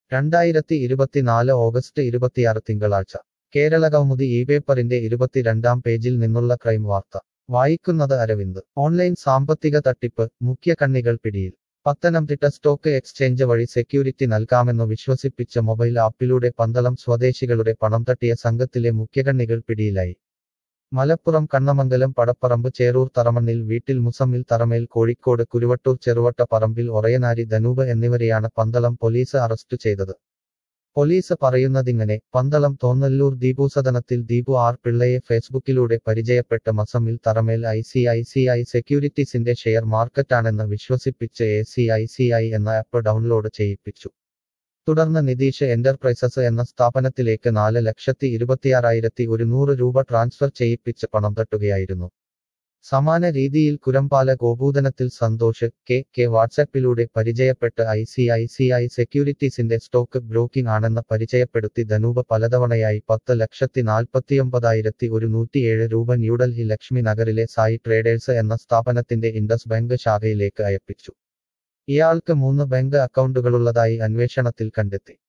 രണ്ടായിരത്തി ഇരുപത്തിനാല് ഓഗസ്റ്റ് ഇരുപത്തിയാറ് തിങ്കളാഴ്ച കേരള കൗമുദി ഈ പേപ്പറിന്റെ ഇരുപത്തിരണ്ടാം പേജിൽ നിന്നുള്ള ക്രൈം വാർത്ത വായിക്കുന്നത് അരവിന്ദ് ഓൺലൈൻ സാമ്പത്തിക തട്ടിപ്പ് മുഖ്യ കണ്ണികൾ പിടിയിൽ പത്തനംതിട്ട സ്റ്റോക്ക് എക്സ്ചേഞ്ച് വഴി സെക്യൂരിറ്റി നൽകാമെന്നു വിശ്വസിപ്പിച്ച മൊബൈൽ ആപ്പിലൂടെ പന്തളം സ്വദേശികളുടെ പണം തട്ടിയ സംഘത്തിലെ മുഖ്യകണ്ണികൾ പിടിയിലായി മലപ്പുറം കണ്ണമംഗലം പടപ്പറമ്പ് ചേറൂർ തറമണ്ണിൽ വീട്ടിൽ മുസമ്മിൽ തറമേൽ കോഴിക്കോട് കുരുവട്ടൂർ ചെറുവട്ട പറമ്പിൽ ഒറയനാരി ധനൂപ് എന്നിവരെയാണ് പന്തളം പോലീസ് അറസ്റ്റ് ചെയ്തത് പോലീസ് പറയുന്നതിങ്ങനെ പന്തളം തോന്നല്ലൂർ ദീപുസദനത്തിൽ ദീപു ആർ പിള്ളയെ ഫേസ്ബുക്കിലൂടെ പരിചയപ്പെട്ട Muzammil Tharamel I C I C I സെക്യൂരിറ്റീസിന്റെ ഷെയർ മാർക്കറ്റാണെന്ന് വിശ്വസിപ്പിച്ച് A C I C I എന്ന ആപ്പ് ഡൗൺലോഡ് ചെയ്യിപ്പിച്ചു തുടർന്ന് നിതീഷ് എന്റർപ്രൈസസ് എന്ന സ്ഥാപനത്തിലേക്ക് നാല് ലക്ഷത്തി ഇരുപത്തിയാറായിരത്തി ഒരുന്നൂറ് രൂപ ട്രാൻസ്ഫർ ചെയ്യിപ്പിച്ച് പണം തട്ടുകയായിരുന്നു സമാന രീതിയിൽ കുരമ്പാല ഗോപൂതനത്തിൽ സന്തോഷ് കെ കെ വാട്സാപ്പിലൂടെ പരിചയപ്പെട്ട് I C I C I സെക്യൂരിറ്റീസിന്റെ സ്റ്റോക്ക് ബ്രോക്കിംഗ് ആണെന്ന് പരിചയപ്പെടുത്തി ധനൂപ് പലതവണയായി പത്ത് ലക്ഷത്തി നാൽപ്പത്തിയൊമ്പതായിരത്തി ഒരുന്നൂറ്റിയേഴ് രൂപ ന്യൂഡൽഹി ലക്ഷ്മി നഗറിലെ സായി ട്രേഡേഴ്സ് എന്ന സ്ഥാപനത്തിന്റെ ഇൻഡസ് ബാങ്ക് ശാഖയിലേക്ക് അയപ്പിച്ചു ഇയാൾക്ക് മൂന്ന് ബാങ്ക് അക്കൗണ്ടുകളുള്ളതായി അന്വേഷണത്തിൽ കണ്ടെത്തി